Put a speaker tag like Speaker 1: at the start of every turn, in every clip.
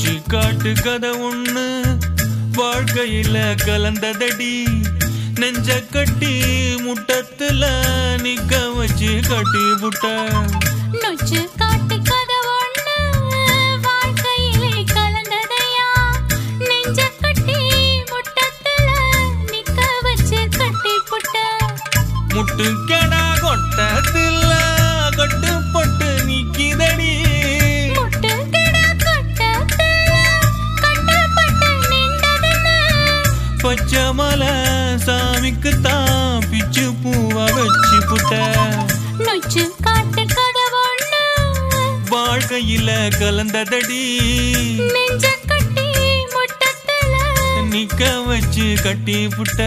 Speaker 1: நொச்சி காட்டு கதை ஒண்ணு வாழ்க்கையில கலந்ததடி நெஞ்ச கட்டி முட்டத்துல நிக்க வச்சு கட்டி புட்ட
Speaker 2: நொச்சு காட்டு கதை ஒண்ணு வாழ்க்கையிலே கலந்ததையா நெஞ்ச கட்டி முட்டத்துல நிக்க வச்சு கட்டி புட்ட
Speaker 1: முட்டு கெடா கொட்டத்துல கட்டுப்பட்டு நிக்கிதடி
Speaker 2: முட்டு கிட கட்டத்துல கட்டப்பட்டு நின்றதுன்னு
Speaker 1: பச்சை மலை சாமிக்கு தான் பிச்சு பூவா வச்சு புட்ட
Speaker 2: நொச்சு காட்டு கதை ஒண்ணு
Speaker 1: வாழ்க்கையில கலந்ததடி
Speaker 2: நெஞ்ச கட்டி முட்டத்துல
Speaker 1: நிக்க வச்சு கட்டி புட்ட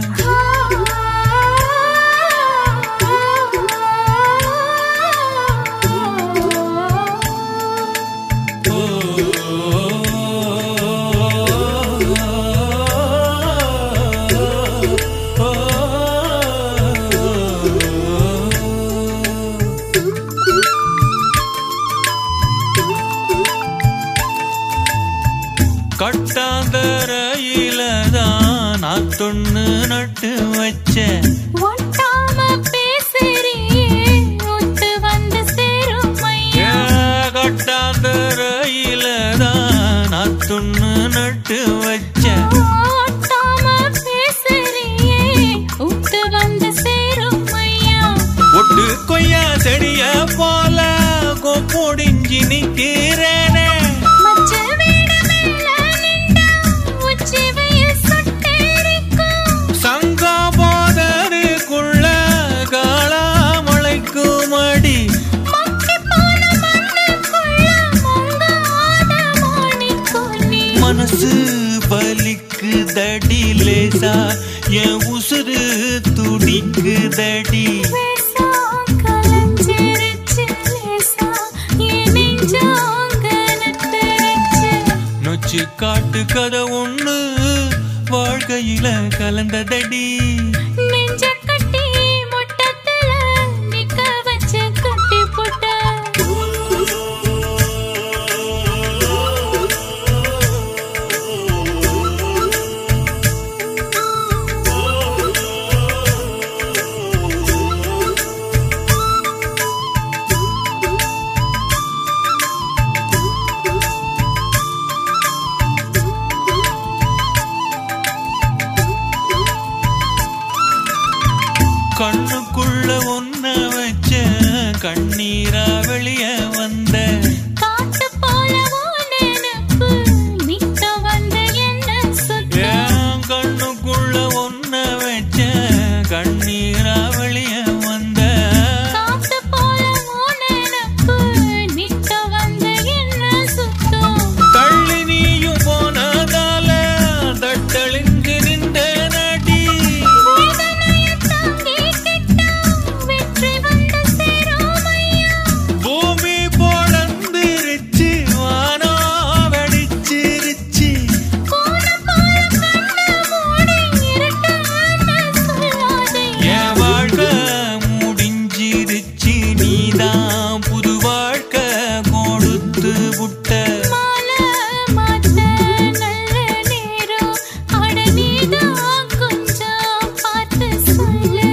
Speaker 1: கட்டாந்தரையில தான் நான் தொண்ணு நட்டு வச்சேன்
Speaker 2: ஒட்டாம பேசுறியே ஒத்து வந்து சேரும் ஐயா
Speaker 1: கட்டாந்தரையில தான் நான் தொண்ணு நட்டு வச்சேன்
Speaker 2: ஒட்டாம பேசுறியே ஒத்து வந்து சேரும் ஐயா
Speaker 1: ஒட்டு கொய்யா செடிய போல கொப்பொடிஞ்சி நிக்கிறேனே
Speaker 2: மச்ச வீடு மேல நின்றா உச்சி வெயில் சுட்டெரிக்கும்
Speaker 1: சங்கா போதருக்குள்ள காளாமழைக்கும் அடி
Speaker 2: மக்கி போன மண்ணுக்குள்ள மங்காத மணிக்கொல்லி
Speaker 1: மனசு பலிக்குதடி லேசா என் உசுறு துடிக்குதடி
Speaker 2: வேஷம் கலஞ்சிருச்சு லேசா என் நெஞ்சம் கனத்துருச்சு
Speaker 1: நொச்சி காட்டு கதை ஒண்ணு வாழ்க்கையில கலந்ததடி
Speaker 2: நெஞ்ச கட்டி முட்டத்துல நிக்க வச்சு கட்டி போட்ட
Speaker 1: கண்ணுக்குள்ள ஒன்ன வச்ச கண்ணீரா வெளிய வந்த
Speaker 2: காத்து போலவோ நினைப்பு நிக்க வந்து என்ன சுத்த
Speaker 1: என் கண்ணுக்குள்ள ஒன்ன வச்ச கண்ணீரா வெளிய வந்த
Speaker 2: காத்து போலவோ நினைப்பு நிக்க வந்து என்ன சுத்தம்
Speaker 1: தள்ளி நீயும் போனதால தட்டழிஞ்சு நின்ற நடி
Speaker 2: வேதனைய தாங்கிக்கிட்டா வெற்றி வந்து சேரும் ஐயா
Speaker 1: பூமி பொழந்திருச்சு வானோ வெடிச்சிருச்சு
Speaker 2: கோலம் போல கண்ணு மூடி இருட்டான சொல்லாதே
Speaker 1: என் வாழ்க்கை முடிஞ்சிருச்சு நீதான் புது வாழ்க்கை கொடுத்து விட்ட
Speaker 2: மாலை மாத்த நல்ல நேரம் அட நீதான் கொஞ்சம் பார்த்து சொல்லு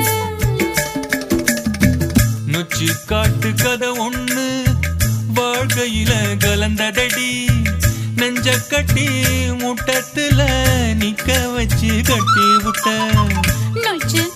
Speaker 1: நொச்சி காட்டு கதை ஒண்ணு வாழ்க்கையில கலந்ததடி நெஞ்ச கட்டி முட்டத்துல நிக்க வச்சு கட்டி விட்ட
Speaker 2: நொச்சு